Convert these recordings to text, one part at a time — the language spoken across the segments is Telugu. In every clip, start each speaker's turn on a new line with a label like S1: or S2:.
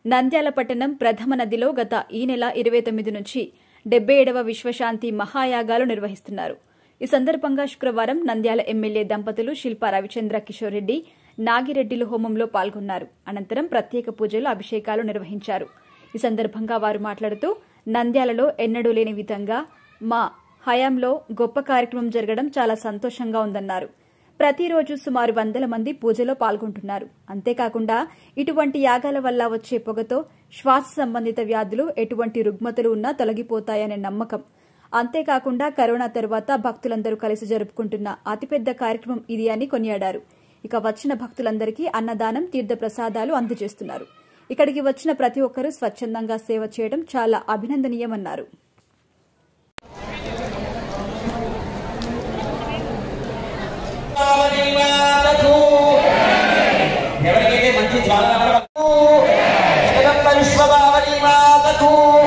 S1: నంద్యాల పట్టణం ప్రథమ నదిలో గత ఈ నెల ఇరవై తొమ్మిది నుంచి డెబ్బై ఏడవ విశ్వశాంతి మహాయాగాలు నిర్వహిస్తున్నారు ఈ సందర్భంగా శుక్రవారం నంద్యాల ఎమ్మెల్యే దంపతులు శిల్పా రవిచంద్ర కిషోర్ రెడ్డి నాగిరెడ్డిలు హోమంలో పాల్గొన్నారు అనంతరం ప్రత్యేక పూజలు అభిషేకాలు నిర్వహించారు ఈ సందర్భంగా వారు మాట్లాడుతూ నంద్యాలలో ఎన్నడూ లేని విధంగా మా హయాంలో గొప్ప కార్యక్రమం జరగడం చాలా సంతోషంగా ఉందన్నారు ప్రతిరోజు సుమారు వందల మంది పూజలో పాల్గొంటున్నారు అంతేకాకుండా ఇటువంటి యాగాల వల్ల వచ్చే పొగతో శ్వాస సంబంధిత వ్యాధులు ఎటువంటి రుగ్మతలు ఉన్నా తొలగిపోతాయనే నమ్మకం అంతేకాకుండా కరోనా తర్వాత భక్తులందరూ కలిసి జరుపుకుంటున్న అతిపెద్ద కార్యక్రమం ఇది అని కొనియాడారు ఇక వచ్చిన భక్తులందరికీ అన్నదానం తీర్థ ప్రసాదాలు అందజేస్తున్నారు ఇక్కడికి వచ్చిన ప్రతి ఒక్కరూ స్వచ్ఛందంగా సేవ చేయడం చాలా అభినందనీయమన్నారు
S2: ఎవరికైతే మంచి జ్వాల జగదంబ విశ్వభావని మాతకు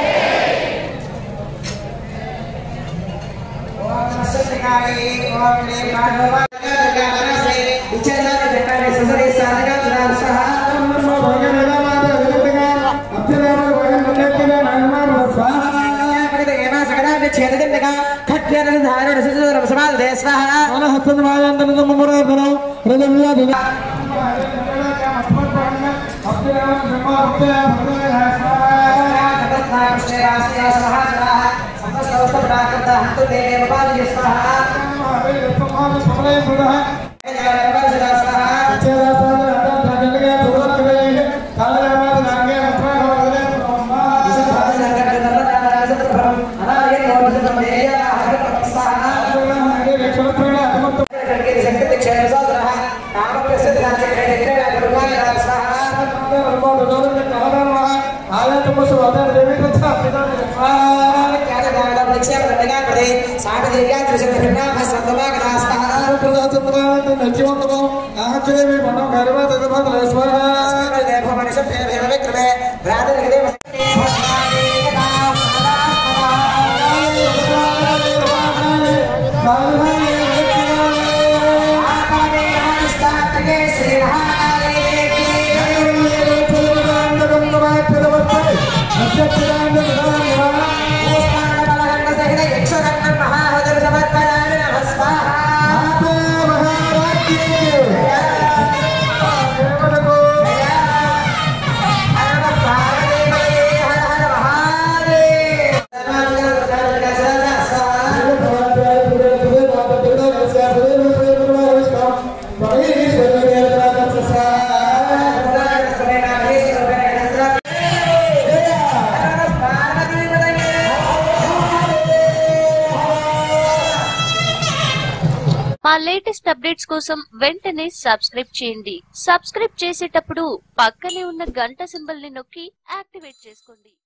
S3: మా లేటెస్ట్ అప్డేట్స్ కోసం వెంటనే సబ్స్క్రైబ్ చేయండి సబ్స్క్రైబ్ చేసేటప్పుడు పక్కనే ఉన్న గంట సింబల్ ని నొక్కి యాక్టివేట్ చేసుకోండి